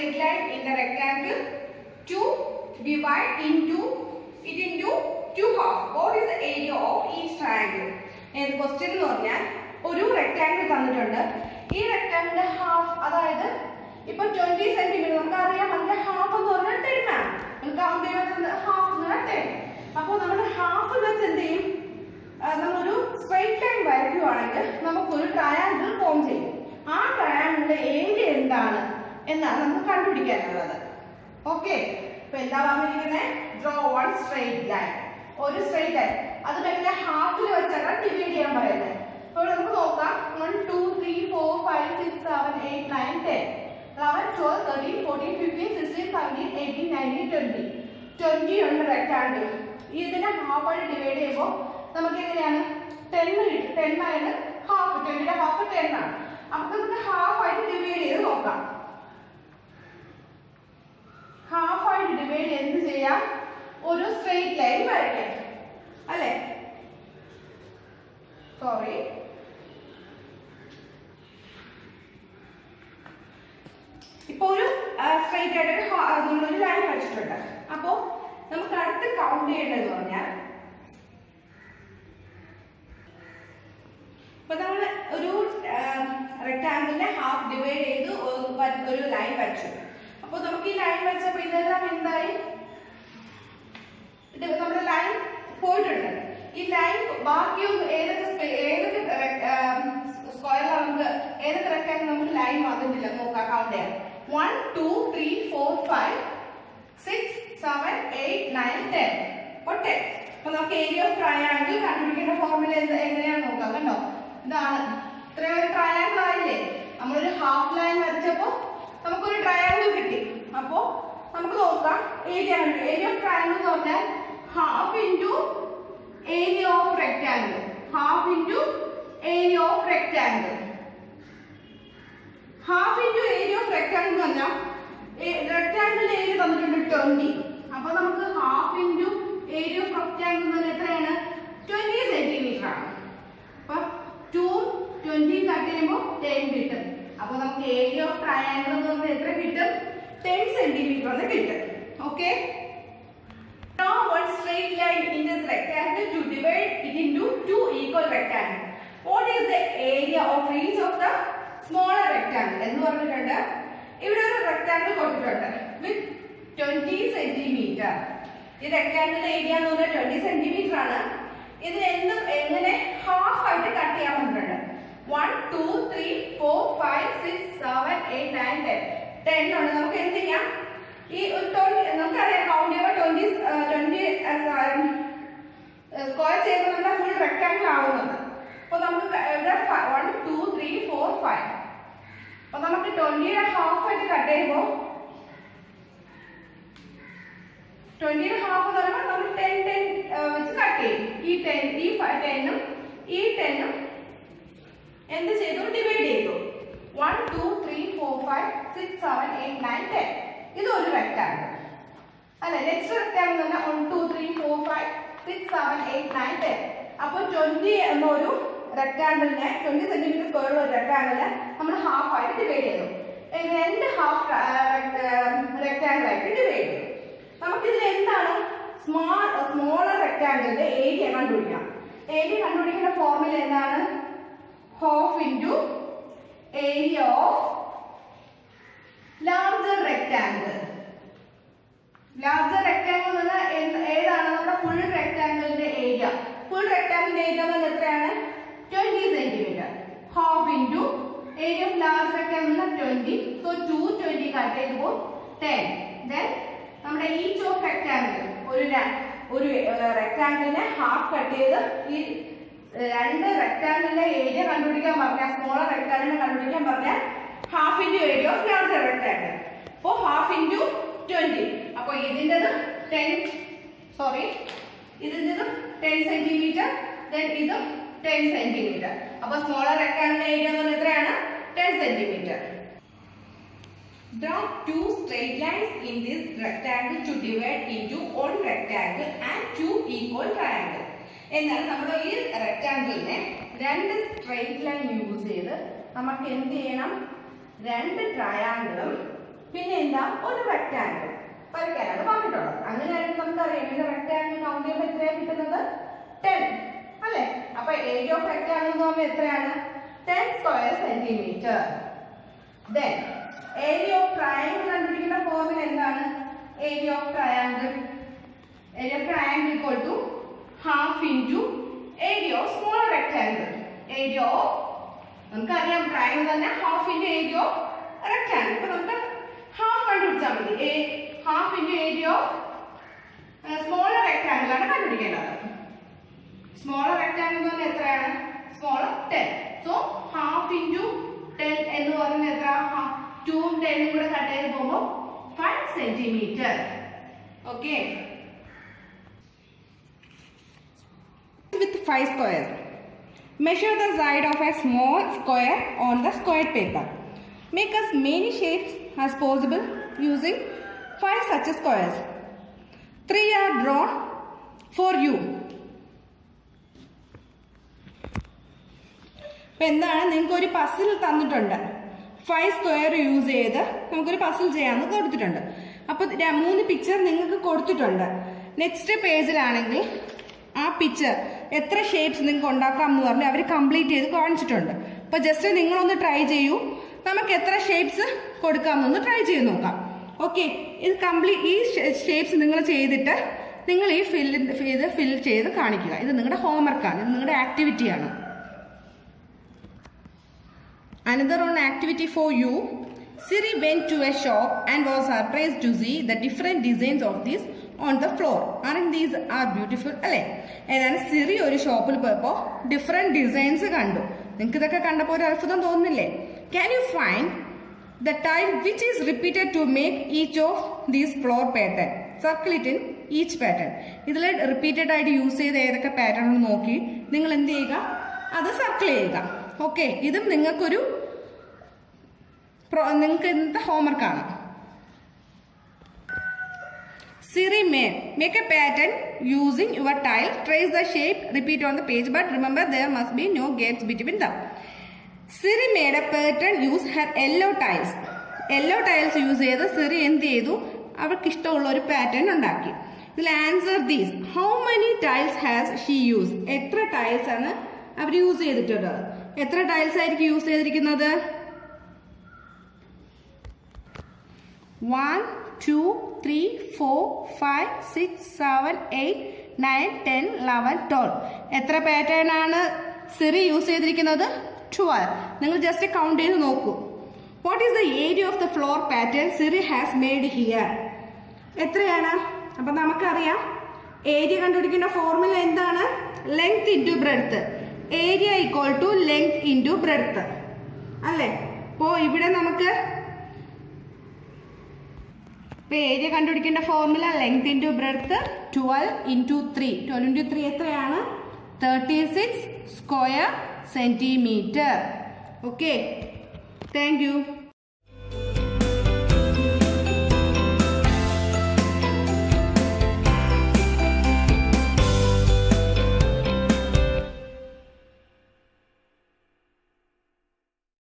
straight line in the rectangle to divide into it into two half. What is the area of each triangle? ഏത് question എന്ന് പറഞ്ഞാൽ ഒരു rectangle തന്നിട്ടുണ്ട് ഈ റെക്ടാങ്കിളിന്റെ half അതായത് ഇപ്പൊ ട്വന്റി സെന്റിമീറ്റർ നമുക്ക് അറിയാം അതിന്റെ ഹാഫ് എന്ന് പറഞ്ഞാൽ ടെൻ ആണ് നമുക്ക് കൗണ്ട് ചെയ്യുന്നത് ഹാഫ് എന്ന് പറഞ്ഞാൽ ടെൻ അപ്പോൾ നമ്മുടെ ഹാഫ് വെച്ച് എന്ത് ചെയ്യും ആ, നമ്മളൊരു സ്ട്രൈറ്റ് ലൈൻ വരയ്ക്കുവാണെങ്കിൽ നമുക്കൊരു ട്രയാങ്കിൾ ഫോം ചെയ്യും ആ ട്രയാങ്കിളിന്റെ ഏരിയ എന്താണ് എന്നാണ് നമുക്ക് കണ്ടുപിടിക്കാനുള്ളത് ഓക്കെ ഇപ്പൊ എന്താ പറഞ്ഞിരിക്കുന്നത് ഡ്രോ വൺ സ്ട്രൈറ്റ് ലൈൻ ഒരു സ്ട്രൈറ്റ് ലൈൻ അത് എങ്ങനെ ഹാഫിൽ വെച്ചാണ് ഡിവൈഡ് ചെയ്യാൻ പറയുന്നത് അപ്പോൾ നമുക്ക് നോക്കാം one two three four five six seven eight nine ten eleven twelve thirteen fourteen fifteen sixteen seventeen eighteen nineteen twenty twenty ഉണ്ട് റെക്ടാങ്കിൾ ഇതിനെ ഹാഫ് ആയിട്ട് ഡിവൈഡ് ചെയ്യുമ്പോൾ നമുക്ക് എങ്ങനെയാണ് ടെൻ ടെൻ ആണ് ഹാഫ് ട്വന്റിയുടെ ഹാഫ് ടെൻ ആണ് അപ്പൊ നമുക്ക് ഹാഫ് ആയിട്ട് ഡിവൈഡ് ചെയ്ത് നോക്കാം ഹാഫ് ആയിട്ട് ഡിവൈഡ് എന്ത് ചെയ്യാം ഒരു സ്ട്രെയിറ്റ് ലൈൻ വരയ്ക്കാം അല്ലേ സോറി ഇപ്പൊ ഒരു സ്ട്രെയിറ്റ് ആയിട്ട് ഒരു ha- നമ്മളൊരു ലൈൻ വരച്ചിട്ടുണ്ട് അപ്പോ നമുക്ക് അടുത്ത് കൗണ്ട് ചെയ്യേണ്ടത് പറഞ്ഞാൽ ഇപ്പൊ നമ്മൾ ഒരു റെക്ടാങ്കിളിനെ ഹാഫ് ഡിവൈഡ് ചെയ്ത് ഒരു വര- ഒരു ലൈൻ വരച്ചു അപ്പൊ നമുക്ക് ഈ ലൈൻ വരച്ചപ്പോ ഇതെല്ലാം എന്തായി ഇത് നമ്മുടെ ലൈൻ പോയിട്ടുണ്ട് ഈ ലൈൻ ബാക്കിയൊന്നും ഏതൊക്കെ സ്പേ- ഏതൊക്കെ സ്ക്വയറിലാണ് നമുക്ക് ഏതൊക്കെ റെക്ടാങ്കിൾ നമുക്ക് ലൈൻ വന്നിട്ടില്ല നോക്കാം കൗണ്ട് ചെയ്യാം one two three four five six seven eight nine ten അപ്പോൾ ടെൻ അപ്പൊ നമുക്ക് ഏരിയ ഓഫ് ട്രയാങ്കിൾ കണ്ടുപിടിക്കേണ്ട ഫോർമുല എങ്ങനെയാണെന്ന് നോക്കാം കണ്ടോ ഇതാണ് ഇത്രയും ഒരു ട്രയാങ്കിൾ ആയില്ലേ നമ്മളൊരു ഹാഫ് ലൈൻ വരച്ചപ്പോ നമുക്കൊരു ട്രയാങ്കിൾ കിട്ടി അപ്പോ നമുക്ക് നോക്കാം ഏരിയ ഏരിയ ഓഫ് ട്രയാങ്കിൾ എന്ന് പറഞ്ഞാൽ half into area of rectangle half into area of rectangle half into area of rectangle എന്ന് പറഞ്ഞാൽ റെക്ടാങ്കിളിന്റെ ഏരിയ തന്നിട്ടുണ്ട് ട്വന്റി അപ്പൊ നമുക്ക് half into area of rectangle എന്ന് പറഞ്ഞാൽ എത്രയാണ് ട്വന്റി സെന്റിമീറ്റർ ആണ് അപ്പൊ ടു ട്വന്റി കട്ട് ചെയ്യുമ്പോൾ ടെൻ കിട്ടും അപ്പൊ നമുക്ക് ഏരിയ ഓഫ് ട്രയാങ്കിൾ എന്ന് പറഞ്ഞാൽ എത്ര കിട്ടും ടെൻ സെന്റിമീറ്റർ എന്ന് കിട്ടും okay Draw one straight line in this rectangle to divide it into two equal rectangles. What is the area of each of the smaller rectangle? എന്ന് പറഞ്ഞിട്ടുണ്ട് ഇവിടെ ഒരു റെക്ടാങ്കിൾ കൊടുത്തിട്ടുണ്ട് വിത്ത് ട്വന്റി സെന്റിമീറ്റർ ഈ റെക്ടാങ്കിളിന്റെ ഏരിയ എന്ന് പറഞ്ഞാൽ ട്വന്റി സെന്റിമീറ്റർ ആണ് ഇത് എന്ത് എങ്ങനെ ഹാഫ് ആയിട്ട് കട്ട് ചെയ്യാൻ പറഞ്ഞിട്ടുണ്ട് one two three four five six seven eight nine ten ten ഉണ്ട് നമുക്ക് എന്ത് ചെയ്യാം ഈ ഒരു ട്വന്റി നമുക്കറിയാം കൗണ്ട് ചെയ്യുമ്പോൾ ട്വന്റി ട്വന്റി സ്ക്വയർ ചെയ്യുമ്പോൾ നമ്മുടെ ഫുൾ റെക്ടാങ്കിൾ ആവുന്നത് അപ്പൊ നമുക്ക് ഇവിടെ one two three four five അപ്പൊ നമുക്ക് ട്വന്റിയുടെ ഹാഫ് ആയിട്ട് കട്ട് ചെയ്യുമ്പോൾ ട്വന്റിയുടെ ഹാഫ് എന്ന് പറയുമ്പോൾ നമ്മൾ ടെൻ ടെൻ വെച്ച് കട്ട് ചെയ്യും ഈ ടെൻ ഈ ടെന്നും ഈ ടെന്നും എന്ത് ചെയ്തു ഡിവൈഡ് ചെയ്തു one two three four five six seven eight nine ten ഇത് ഒരു റെക്ടാങ്കിൾ അല്ലെ നെക്സ്റ്റ് റെക്ടാങ്കിൾ എന്ന് പറഞ്ഞാൽ one two three four five six seven eight nine ten അപ്പൊ ട്വന്റി എന്ന ഒരു റെക്ടാങ്കിളിനെ ട്വന്റി സെന്റിമീറ്റർ സ്ക്വയർ ഒരു റെക്ടാങ്കിളിനെ നമ്മൾ ഹാഫ് ആയിട്ട് ഡിവൈഡ് ചെയ്തു ഏ, രണ്ട് ഹാഫ് റെക്ടാങ്കിൾ ആയിട്ട് ഡിവൈഡ് ചെയ്തു നമുക്കിതിൽ എന്താണ് സ്മോൾ സ്മോളർ റെക്ടാങ്കിളിന്റെ ഏരിയ കണ്ടുപിടിക്കണം ഏരിയ കണ്ടുപിടിക്കുന്ന ഫോർമുല എന്താണ് half into area of larger rectangle larger rectangle എന്ന് പറഞ്ഞാൽ എന്ത്- ഏതാണ് നമ്മുടെ ഫുൾ റെക്ടാങ്കിളിന്റെ ഏരിയ ഫുൾ റെക്ടാങ്കിളിന്റെ ഏരിയ എന്ന് പറഞ്ഞാൽ എത്രയാണ് twenty centimetre half into area of large rectangle twenty so two twenty cut ചെയ്യുമ്പോൾ ടെൻ ദെൻ നമ്മുടെ ഈച്ച് ഓഫ് റെക്ടാങ്കിൾ ഒരു ര- ഒരു റെക്ടാങ്കിളിനെ ഹാഫ് കട്ട് ചെയ്ത് ഈ ഏഹ്, രണ്ട് റെക്ടാങ്കിളിന്റെ ഏരിയ കണ്ടുപിടിക്കാൻ പറഞ്ഞാൽ സ്മോളർ റെക്ടാങ്കിളിനെ കണ്ടുപിടിക്കാൻ പറഞ്ഞാൽ half into area of larger rectangle അപ്പോൾ ഹാഫ് ഇൻറ്റു ട്വന്റി അപ്പോൾ ഇതിൻ്റെത് ടെൻ സോറി ഇതിൻ്റെത് ടെൻ സെന്റിമീറ്റർ ദെൻ ഇതും ടെൻ സെന്റിമീറ്റർ അപ്പോൾ സ്മോളർ റെക്ടാങ്കിളിന്റെ ഏരിയ എന്ന് പറഞ്ഞാൽ എത്രയാണ് ten centimetre Draw two straight lines in this rectangle to divide into one rectangle and two equal triangle. എന്നാൽ നമ്മൾ ഈ റെക്ടാങ്കിളിനെ രണ്ട് സ്ട്രെയിറ്റ് ലൈൻ യൂസ് ചെയ്ത് നമുക്ക് എന്ത് ചെയ്യണം രണ്ട് ട്രയാങ്കിളും പിന്നെ എന്താ ഒരു റെക്ടാങ്കിൾ വരയ്ക്കാനാണ് പറഞ്ഞിട്ടുള്ളത് അങ്ങനെയാണെങ്കിൽ നമുക്കറിയാം ഇതിന്റെ റെക്ടാങ്കിൾ കൗണ്ട് ചെയ്യുമ്പോൾ എത്രയാണ് കിട്ടുന്നത് ടെൻ അല്ലേ അപ്പൊ ഏരിയ ഓഫ് റെക്ടാങ്കിൾ എന്ന് പറഞ്ഞാൽ എത്രയാണ് ten square centimetre then area of triangle കണ്ടുപിടിക്കുന്ന ഫോർമുല എന്താണ് area of triangle area of triangle equal to half into area of small rectangle area of നമുക്കറിയാം ട്രയാങ്കിൾ തന്നെ half into area of rectangle അപ്പൊ നമുക്ക് half കണ്ടുപിടിച്ചാൽ മതി half into area of small rectangle ആണ് കണ്ടുപിടിക്കേണ്ടത് സ്മോൾ റെക്ടാങ്കിൾ എന്ന് പറഞ്ഞാൽ എത്രയാണ് small ten so half into ten എന്ന് പറയുന്നത് എത്ര ടൂവും ടെന്നും കൂടെ കട്ട് ചെയ്ത് പോകുമ്പോൾ five centimetre okay with 5 squares. Measure the side of a small square on the squared paper. Make as many shapes as possible using 5 such squares. 3 are drawn for you. ഇപ്പൊ എന്താണ് നിങ്ങൾക്ക് ഒരു പസിൽ തന്നിട്ടുണ്ട് five square use ചെയ്ത് നമുക്കൊരു puzzle ചെയ്യാമെന്ന് കൊടുത്തിട്ടുണ്ട് അപ്പൊ ര- മൂന്ന് പിക്ചർ നിങ്ങൾക്ക് കൊടുത്തിട്ടുണ്ട് നെക്സ്റ്റ് പേജിലാണെങ്കിൽ ആ പിക്ചർ എത്ര ഷേപ്സ് നിങ്ങൾക്ക് ഉണ്ടാക്കാം എന്ന് പറഞ്ഞ് അവർ കംപ്ലീറ്റ് ചെയ്ത് കാണിച്ചിട്ടുണ്ട് അപ്പൊ ജസ്റ്റ് നിങ്ങളൊന്ന് ട്രൈ ചെയ്യൂ നമുക്ക് എത്ര ഷേപ്സ് കൊടുക്കാമെന്നൊന്ന് ട്രൈ ചെയ്ത് നോക്കാം ഓക്കെ ഇത് കംപ്ലീറ്റ് ഈ ഷേപ്സ് നിങ്ങൾ ചെയ്തിട്ട് നിങ്ങൾ ഈ ഫില്ല് ഇത് ഫിൽ ചെയ്ത് കാണിക്കുക ഇത് നിങ്ങളുടെ ഹോംവർക്കാണ് ഇത് നിങ്ങളുടെ ആക്ടിവിറ്റിയാണ് Another one activity for you. Siri went to a shop and was surprised to see the different designs of these on the floor. Aren't these are beautiful? അല്ലേ ഏതാണ് സിറി ഒരു ഷോപ്പിൽ പോയപ്പോൾ ഡിഫറെന്റ് ഡിസൈൻസ് കണ്ടു നിങ്ങൾക്ക് ഇതൊക്കെ കണ്ടപ്പോൾ ഒരു അത്ഭുതം തോന്നുന്നില്ലേ can you find the tile which is repeated to make each of these floor pattern circle it in each pattern ഇതിൽ റിപ്പീറ്റഡ് ആയിട്ട് യൂസ് ചെയ്ത ഏതൊക്കെ പാറ്റേൺ നോക്കി നിങ്ങൾ എന്ത് ചെയ്യുക അത് സർക്കിൾ ചെയ്യുക ഓക്കെ ഇതും നിങ്ങൾക്കൊരു പ്രോ- നിങ്ങൾക്ക് ഇന്നത്തെ ഹോംവർക്കാണ് Siri made. Make a pattern using your tile. Trace the shape. Repeat on the page. But remember there must be no gaps between them. Siri made a pattern use her yellow tiles. Yellow tiles use ചെയ്ത് സിറി എന്ത് ചെയ്തു അവർക്ക് ഇഷ്ടമുള്ള ഒരു pattern ഉണ്ടാക്കി ഇതിൽ answer these how many tiles has she use എത്ര tiles ആണ് അവർ യൂസ് ചെയ്തിട്ടുള്ളത് എത്ര ടൈൽസ് ആയിരിക്കും യൂസ് ചെയ്തിരിക്കുന്നത് one two three four five six seven eight nine ten eleven twelve എത്ര പാറ്റേൺ ആണ് സിറി യൂസ് ചെയ്തിരിക്കുന്നത് ട്വൽവ് നിങ്ങൾ ജസ്റ്റ് കൗണ്ട് ചെയ്ത് നോക്കൂ what is the area of the floor pattern Siri has made here എത്രയാണ് അപ്പൊ നമുക്കറിയാം ഏരിയ കണ്ടുപിടിക്കേണ്ട ഫോർമുല എന്താണ് length into breadth area equal to length into breadth അല്ലേ അപ്പോ ഇവിടെ നമുക്ക് ഇപ്പൊ ഏരിയ കണ്ടുപിടിക്കേണ്ട formula length into breadth twelve into three twelve into three എത്രയാണ് thirty six square centimetre okay thank U